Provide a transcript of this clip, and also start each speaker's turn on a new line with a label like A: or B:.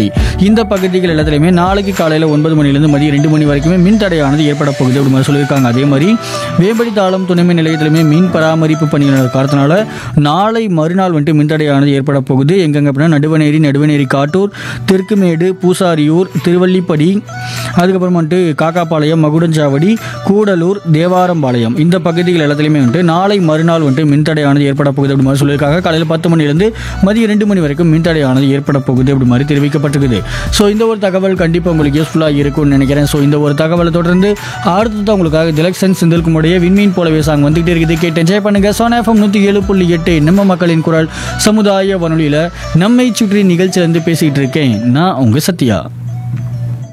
A: பட்டி இந்த பகுதிகள் எல்லாத்துலேயுமே நாளைக்கு காலையில் ஒன்பது மணிலேருந்து மதியம் ரெண்டு மணி வரைக்குமே மின் தடையானது ஏற்பட போகுது அப்படி மாதிரி சொல்லியிருக்காங்க அதே மாதிரி வேம்படி தாளம் துணைமின் நிலையத்திலுமே மீன் பராமரிப்பு பணிகள் காரணத்தினால நாளை மறுநாள் வந்துட்டு மின்தடையானது ஏற்பட போகுது எங்கெங்க அப்படின்னா நடுவனேரி நடுவனேரி காட்டூர் தெற்குமேடு பூசாரியூர் திருவல்லிப்படி அதுக்கப்புறம் வந்துட்டு காக்காப்பாளையம் மகுடஞ்சாவடி கூடலூர் தேவாரம்பாளையம் இந்த பகுதிகள் எல்லாத்துலேயுமே வந்துட்டு நாளை மறுநாள் வந்துட்டு மின்தடையானது ஏற்பட போகுது அப்படி மாதிரி சொல்லியிருக்காங்க காலையில் பத்து மணிலேருந்து மதியம் ரெண்டு மணி வரைக்கும் மின்தடையானது ஏற்பட போகுது அப்படி மாதிரி தெரிவிக்கப்பட்டிருக்குது ஸோ இந்த ஒரு தகவல் கண்டிப்பாக உங்களுக்கு யூஸ்ஃபுல்லாக இருக்கும்னு நினைக்கிறேன் ஸோ இந்த ஒரு தகவலை தொடர்ந்து அடுத்தது உங்களுக்காக திலக்ஷன் செந்தில்குமாருடைய விண்மீன் போலவே சாங் வந்துகிட்டே இருக்குது கேட்டு என்ஜாய் பண்ணுங்க சோனா எஃப்எம் நூற்றி ஏழு புள்ளி எட்டு நம்ம மக்களின் குரல் சமுதாய வானொலியில் நம்மை சுற்றி நிகழ்ச்சியிலேருந்து பேசிகிட்டு இருக்கேன் நான் உங்கள் சத்யா